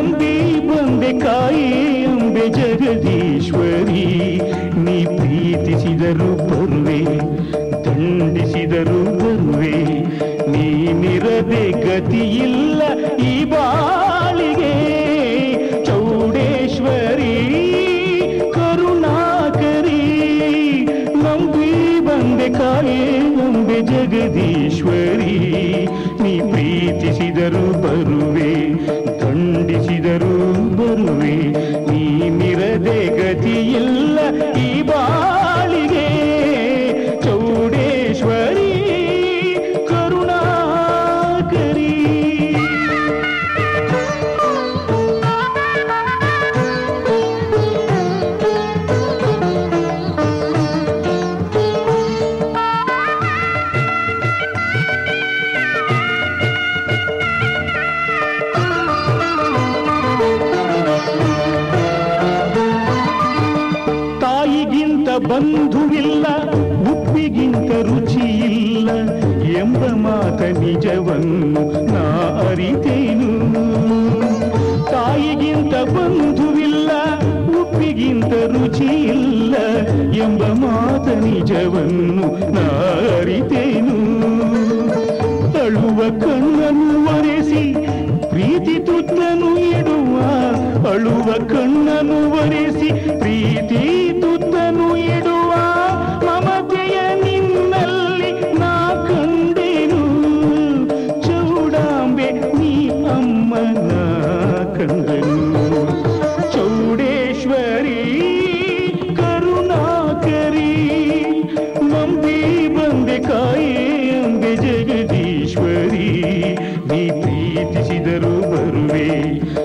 ನಂಬಿ ಬಂದೆ ಕಾಯಿ ಅಂಬೆ ಜಗದೀಶ್ವರಿ ನೀ ಪ್ರೀತಿಸಿದರು ಬರುವೆ ದಂಡಿಸಿದರು ಬರುವೆ ನೀನಿರದೆ ಗತಿಯಿಲ್ಲ ಈ ಬಾಳಿಗೆ ಚೌಡೇಶ್ವರಿ ಕರುಣಾಕರಿ ನಂಬಿ ಬಂದೆ ಕಾಯೇ ನಂಬೆ ಜಗದೀಶ್ವರಿ ನೀ ಪ್ರೀತಿಸಿದರು ಬರುವೆ ದಂಡಿಸಿದರು ಬರುವೆ ನೀನಿರದೆ ಗತಿಯಿಲ್ಲ ಈ ಬಾಳಿಗೆ ಚೌಡೇಶ್ವರಿ ಕರುಣಾಕರಿ ತಾಯಿಗಿಂತ ಬಂಧುವಿಲ್ಲ ಉಪ್ಪಿಗಿಂತ ರುಚಿಯಿಲ್ಲ ಎಂಬ ಮಾತ ನಿಜವನ್ನು ನಾ ಅರಿತೇನು ತಾಯಿಗಿಂತ ಬಂಧುವಿಲ್ಲ ಉಪ್ಪಿಗಿಂತ ರುಚಿಯಿಲ್ಲ ಎಂಬ ಮಾತ ನಿಜವನ್ನು ನಾ ಅರಿತೇನು ಅಳುವ ಕಣ್ಣನ್ನು ಒರೆಸಿ ಪ್ರೀತಿ ತುತ್ತನು ಇಡುವ ಅಳುವ ಕಣ್ಣನ್ನು ಒರೆಸಿ ಪ್ರೀತಿ ತುತ್ತನು ಇಡುವ ಮಮತೆಯ ನಿನ್ನಲ್ಲಿ ನಾ ಕಂಡೆನು ಚೌಡಾಂಬೆ ನೀ ಅಮ್ಮನ ಕಂಡನು ಚೌಡೇಶ್ವರಿ ಕರುಣಾಕರಿ ನಂಬಿ ಬಂದೆ ಕಾಯೇ ಅಂಬೆ ಜಗದೀಶ್ವರಿ ನೀ ಪ್ರೀತಿಸಿದರು ಬರುವೆ